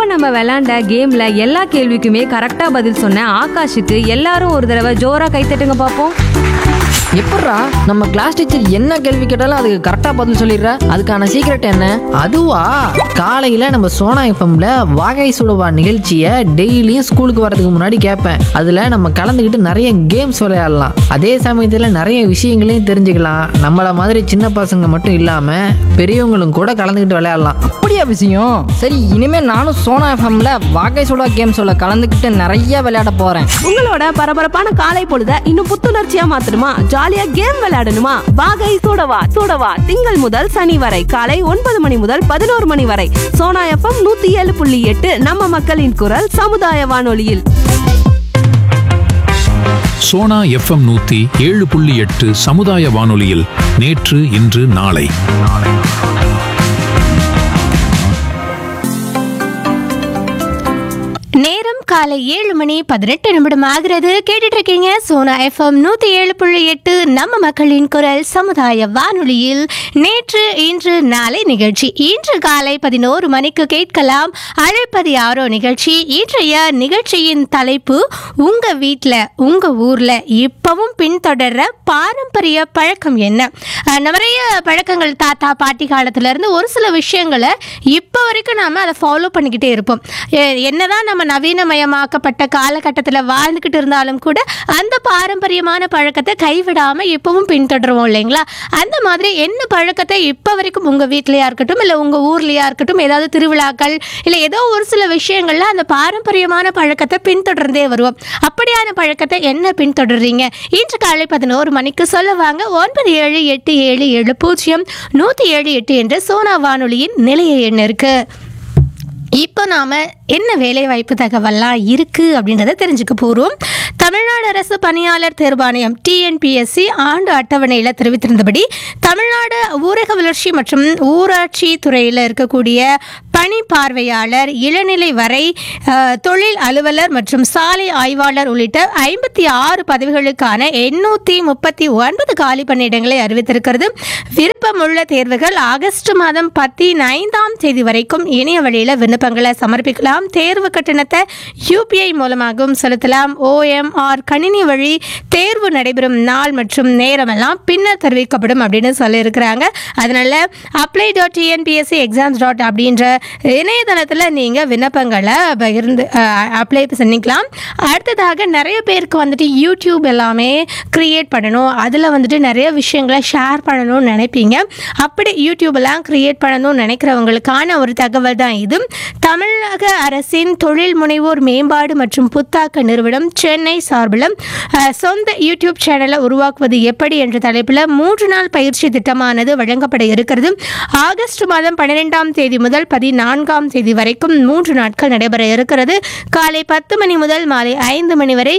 நம்ம விளையாண்ட கேம்ல எல்லா கேள்விக்குமே கரெக்டா பதில் சொன்ன ஆகாஷுக்கு எல்லாரும் ஒரு தடவை ஜோரா கைத்தட்டுங்க பார்ப்போம் எப்பட்றா நம்ம கிளாஸ் டீச்சர் என்ன கேள்வி கேட்டாலும் அதுக்கு கரெக்டாக பதில் சொல்லிடுற அதுக்கான சீக்ரெட் என்ன அதுவா காலையில் நம்ம சோனா எஃப்எம்ல வாகை சுடுவா நிகழ்ச்சியை டெய்லியும் ஸ்கூலுக்கு வரதுக்கு முன்னாடி கேட்பேன் அதில் நம்ம கலந்துக்கிட்டு நிறைய கேம்ஸ் விளையாடலாம் அதே சமயத்தில் நிறைய விஷயங்களையும் தெரிஞ்சுக்கலாம் நம்மள மாதிரி சின்ன பசங்க மட்டும் இல்லாமல் பெரியவங்களும் கூட கலந்துக்கிட்டு விளையாடலாம் அப்படியா விஷயம் சரி இனிமே நானும் சோனா எஃப்எம்ல வாகை சுடா கேம்ஸோட கலந்துக்கிட்டு நிறைய விளையாட போறேன் உங்களோட பரபரப்பான காலை பொழுத இன்னும் புத்துணர்ச்சியா மாத்தணுமா ஜாலியா கேம் விளையாடணுமா வாகை சூடவா சூடவா திங்கள் முதல் சனி வரை காலை ஒன்பது மணி முதல் பதினோரு மணி வரை சோனா எஃப்எம் நூத்தி ஏழு புள்ளி எட்டு நம்ம மக்களின் குரல் சமுதாய வானொலியில் சோனா எஃப்எம் நூத்தி ஏழு புள்ளி எட்டு சமுதாய வானொலியில் நேற்று இன்று நாளை நேரம் காலை ஏழு மணி பதினெட்டு நிமிடம் ஆகிறது கேட்டுட்டு இருக்கீங்க சோனா எஃப்எம் நூத்தி ஏழு புள்ளி எட்டு நம்ம மக்களின் குரல் சமுதாய வானொலியில் நேற்று இன்று நாளை நிகழ்ச்சி இன்று காலை பதினோரு மணிக்கு கேட்கலாம் அழைப்பது யாரோ நிகழ்ச்சி இன்றைய நிகழ்ச்சியின் தலைப்பு உங்க வீட்ல உங்க ஊர்ல இப்பவும் பின்தொடர்ற பாரம்பரிய பழக்கம் என்ன அஹ், நிறைய பழக்கங்கள் தாத்தா பாட்டி காலத்துல இருந்து ஒரு சில விஷயங்களை இப்போ வரைக்கும் நாம அதை ஃபாலோ பண்ணிக்கிட்டே இருப்போம் எ- என்னதான் நம்ம நவீனமயமாக்கப்பட்ட காலகட்டத்தில் வாழ்ந்துக்கிட்டு இருந்தாலும் கூட அந்த பாரம்பரியமான பழக்கத்தை கைவிடாம இப்பவும் பின்தொடருவோம் இல்லைங்களா அந்த மாதிரி என்ன பழக்கத்தை இப்போ வரைக்கும் உங்க வீட்லயா இருக்கட்டும் இல்லை உங்க ஊர்லயா இருக்கட்டும் ஏதாவது திருவிழாக்கள் இல்லை ஏதோ ஒரு சில விஷயங்கள்ல அந்த பாரம்பரியமான பழக்கத்தை பின்தொடர்ந்தே வருவோம் அப்படியான பழக்கத்தை என்ன பின்தொடர்றீங்க இன்று காலை பதினோரு மணிக்கு சொல்ல வாங்க ஒன்பது ஏழு எட்டு ஏழு ஏழு பூஜ்ஜியம் நூற்றி ஏழு எட்டு என்ற சோனா வானொலியின் நிலைய எண் இருக்கு இப்போ நாம என்ன வேலைவாய்ப்பு தகவல்லாம் இருக்கு அப்படின்றத தெரிஞ்சுக்க போறோம் தமிழ்நாடு அரசு பணியாளர் தேர்வாணையம் டிஎன்பிஎஸ்சி ஆண்டு அட்டவணையில் தெரிவித்திருந்தபடி தமிழ்நாடு ஊரக வளர்ச்சி மற்றும் ஊராட்சி துறையில் இருக்கக்கூடிய பணி பார்வையாளர் இளநிலை வரை அஹ், தொழில் அலுவலர் மற்றும் சாலை ஆய்வாளர் உள்ளிட்ட ஐம்பத்தி ஆறு பதவிகளுக்கான எண்ணூற்றி முப்பத்தி ஒன்பது காலி பணியிடங்களை அறிவித்திருக்கிறது விருப்பமுள்ள தேர்வுகள் ஆகஸ்ட் மாதம் பதினைந்தாம் தேதி வரைக்கும் இணைய வழியில் விண்ணப்பங்களை சமர்ப்பிக்கலாம் தேர்வு கட்டணத்தை யூபிஐ மூலமாகவும் செலுத்தலாம் ஓஎம்ஆர் கணினி வழி தேர்வு நடைபெறும் நாள் மற்றும் நேரமெல்லாம் பின்னர் தெரிவிக்கப்படும் அப்படின்னு சொல்லியிருக்கிறாங்க அதனால apply dot TNPSC exams dot அப்படின்ற இணையதளத்தில் நீங்கள் விண்ணப்பங்களை பகிர்ந்து அப்ளை பண்ணிக்கலாம் அடுத்ததாக நிறைய பேருக்கு வந்துட்டு யூடியூப் எல்லாமே க்ரியேட் பண்ணணும் அதில் வந்துட்டு நிறைய விஷயங்களை ஷேர் பண்ணணும்னு நினைப்பீங்க அப்படி யூடியூப் எல்லாம் க்ரியேட் பண்ணணும்னு நினைக்கிறவங்களுக்கான ஒரு தகவல் தான் இது தமிழக அரசின் தொழில் முனைவோர் மேம்பாடு மற்றும் புத்தாக்க நிறுவனம் சென்னை சார்பில் அஹ், சொந்த யூடியூப் சேனலை உருவாக்குவது எப்படி என்ற தலைப்பில் மூன்று நாள் பயிற்சி திட்டமானது வழங்கப்பட இருக்கிறது ஆகஸ்ட் மாதம் பன்னிரெண்டாம் தேதி முதல் பதினான்காம் தேதி வரைக்கும் மூன்று நாட்கள் நடைபெற இருக்கிறது காலை பத்து மணி முதல் மாலை ஐந்து மணி வரை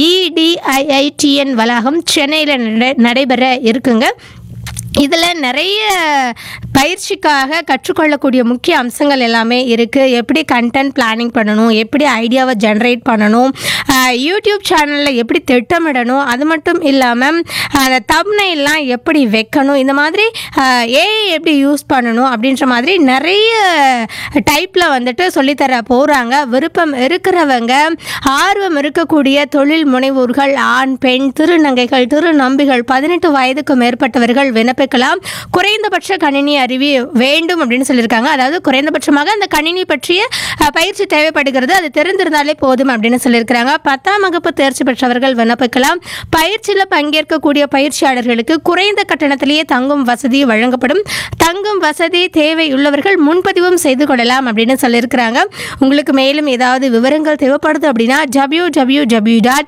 இடிஐஐடிஎன் வளாகம் சென்னையில் நட- நடைபெற இருக்குங்க இதில் நிறைய பயிற்சிக்காக கற்றுக்கொள்ளக்கூடிய முக்கிய அம்சங்கள் எல்லாமே இருக்குது எப்படி கண்டென்ட் பிளானிங் பண்ணணும் எப்படி ஐடியாவை ஜென்ரேட் பண்ணணும் ஆஹ் யூடியூப் சேனலில் எப்படி திட்டமிடணும் அது மட்டும் இல்லாமல் அந்த தம்னைலாம் எப்படி வைக்கணும் இந்த மாதிரி ஏஐ எப்படி யூஸ் பண்ணணும் அப்படின்ற மாதிரி நிறைய டைப்பில் வந்துட்டு சொல்லித்தர போகிறாங்க விருப்பம் இருக்கிறவங்க ஆர்வம் இருக்கக்கூடிய தொழில் முனைவோர்கள் ஆண் பெண் திருநங்கைகள் திருநம்பிகள் பதினெட்டு வயதுக்கு மேற்பட்டவர்கள் விண்ணப்பிக்கலாம் குறைந்தபட்ச கணினி அறிவி வேண்டும் அப்படின்னு சொல்லியிருக்காங்க அதாவது குறைந்தபட்சமாக அந்த கணினி பற்றிய அஹ், பயிற்சி தேவைப்படுகிறது அது தெரிந்திருந்தாலே போதும் அப்படின்னு சொல்லியிருக்கிறாங்க பத்தாம் வகுப்பு தேர்ச்சி பெற்றவர்கள் விண்ணப்பிக்கலாம் பயிற்சியில் பங்கேற்கக்கூடிய பயிற்சியாளர்களுக்கு குறைந்த கட்டணத்திலேயே தங்கும் வசதி வழங்கப்படும் தங்கும் வசதி தேவை உள்ளவர்கள் முன்பதிவும் செய்து கொள்ளலாம் அப்படின்னு சொல்லியிருக்கிறாங்க உங்களுக்கு மேலும் ஏதாவது விவரங்கள் தேவைப்படுது அப்படின்னா W W W dot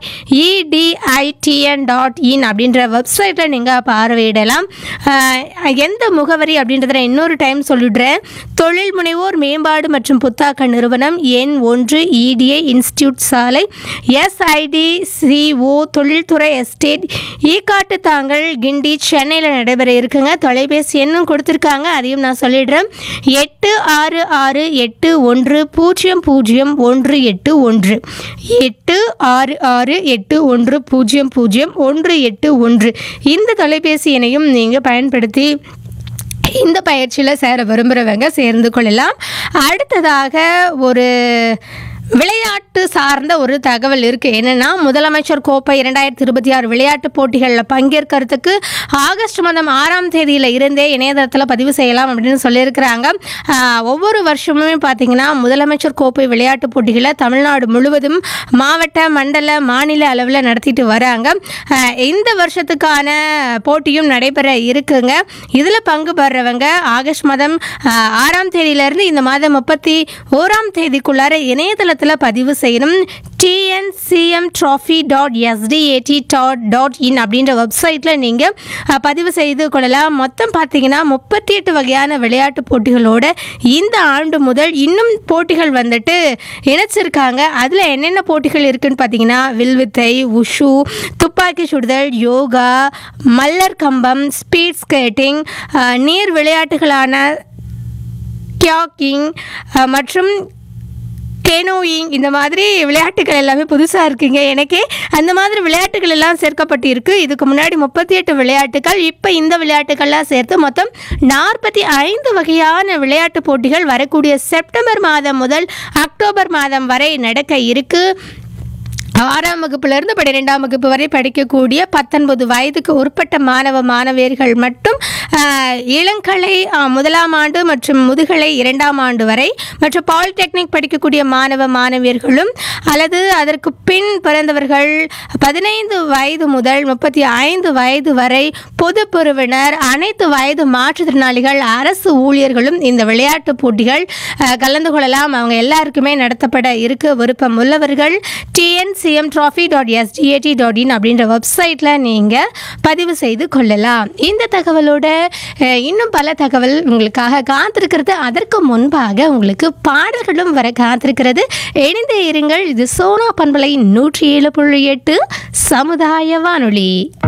EDITN dot in அப்படின்ற வெப்சைட்டில் நீங்கள் பார்வையிடலாம் ஆஹ், எந்த முகவரி அப்படின்றத நான் இன்னொரு டைம் சொல்லிடுறேன் தொழில் முனைவோர் மேம்பாடு மற்றும் புத்தாக்க நிறுவனம் எண் ஒன்று இடிஐ இன்ஸ்டியூட் சாலை எஸ்ஐடி சிஓ தொழில்துறை எஸ்டேட் ஈக்காட்டு தாங்கல் கிண்டி சென்னையில் நடைபெற இருக்குங்க தொலைபேசி எண்ணும் கொடுத்துருக்காங்க அதையும் நான் சொல்லிடுறேன் எட்டு ஆறு ஆறு எட்டு ஒன்று பூஜ்ஜியம் பூஜ்ஜியம் ஒன்று எட்டு ஒன்று எட்டு ஆறு ஆறு எட்டு ஒன்று பூஜ்ஜியம் பூஜ்ஜியம் ஒன்று எட்டு ஒன்று இந்த தொலைபேசி எண்ணையும் நீங்கள் பயன்படுத்தி இந்த பயிற்சியில் சேர விரும்புகிறவங்க சேர்ந்து கொள்ளலாம் அடுத்ததாக ஒரு விளையாட்டு சார்ந்த ஒரு தகவல் இருக்கு என்னன்னா முதலமைச்சர் கோப்பை இரண்டாயிரத்தி இருபத்தி ஆறு விளையாட்டுப் போட்டிகளில் பங்கேற்கிறதுக்கு ஆகஸ்ட் மாதம் ஆறாம் தேதியில இருந்தே இணையதளத்தில் பதிவு செய்யலாம் அப்படின்னு சொல்லியிருக்கிறாங்க ஆஹ், ஒவ்வொரு வருஷமுமே பார்த்தீங்கன்னா முதலமைச்சர் கோப்பை விளையாட்டுப் போட்டிகளை தமிழ்நாடு முழுவதும் மாவட்ட மண்டல மாநில அளவில் நடத்திட்டு வராங்க ஆஹ், இந்த வருஷத்துக்கான போட்டியும் நடைபெற இருக்குங்க இதில் பங்கு பெறவங்க ஆகஸ்ட் மாதம் ஆஹ், ஆறாம் தேதியிலிருந்து இந்த மாதம் முப்பத்தி ஓராம் தேதிக்குள்ளார இணையதளத்தில் பதிவு செய்யணும் TNCM trophy dot SDAT dot dot in அப்படின்ற வெப்சைட்டில் நீங்கள் பதிவு செய்து கொள்ளலாம் மொத்தம் பார்த்தீங்கன்னா முப்பத்தி எட்டு வகையான விளையாட்டு போட்டிகளோட இந்த ஆண்டு முதல் இன்னும் போட்டிகள் வந்துட்டு இணைச்சிருக்காங்க அதில் என்னென்ன போட்டிகள் இருக்குன்னு பார்த்தீங்கன்னா வில்வித்தை உஷு துப்பாக்கி சுடுதல் யோகா மல்லர் கம்பம் ஸ்பீட் ஸ்கேட்டிங் நீர் விளையாட்டுகளான கியாக்கிங் மற்றும் கேனோயிங் இந்த மாதிரி விளையாட்டுகள் எல்லாமே புதுசாக இருக்குங்க எனக்கே அந்த மாதிரி விளையாட்டுகள் எல்லாம் சேர்க்கப்பட்டு இருக்கு இதுக்கு முன்னாடி முப்பத்தி எட்டு விளையாட்டுகள் இப்போ இந்த விளையாட்டுகள்லாம் சேர்த்து மொத்தம் நாற்பத்தி ஐந்து வகையான விளையாட்டு போட்டிகள் வரக்கூடிய செப்டம்பர் மாதம் முதல் அக்டோபர் மாதம் வரை நடக்க இருக்கு ஆறாம் வகுப்பிலிருந்து பன்னிரெண்டாம் வகுப்பு வரை படிக்கக்கூடிய பத்தொன்பது வயதுக்கு உட்பட்ட மாணவ மாணவியர்கள் மட்டும் ஆஹ், இளங்கலை ஆஹ், முதலாம் ஆண்டு மற்றும் முதுகலை இரண்டாம் ஆண்டு வரை மற்றும் பாலிடெக்னிக் படிக்கக்கூடிய மாணவ மாணவியர்களும் அல்லது அதற்கு பின் பிறந்தவர்கள் பதினைந்து வயது முதல் முப்பத்தி ஐந்து வயது வரை பொது பிரிவினர் அனைத்து வயது மாற்றுத்திறனாளிகள் அரசு ஊழியர்களும் இந்த விளையாட்டு போட்டிகள் ஆஹ், கலந்து கொள்ளலாம் அவங்க எல்லாருக்குமே நடத்தப்பட இருக்க விருப்பம் உள்ளவர்கள் TNCM trophy dot SDAT dot in அப்படின்ற வெப்சைட்டில் நீங்கள் பதிவு செய்து கொள்ளலாம் இந்த தகவலோட அஹ், இன்னும் பல தகவல் உங்களுக்காக காத்திருக்கிறது அதற்கு முன்பாக உங்களுக்கு பாடல்களும் வர காத்திருக்கிறது இணைந்தே இருங்கள் இது சோனா பண்பலை நூற்றி ஏழு புள்ளி எட்டு சமுதாய வானொலி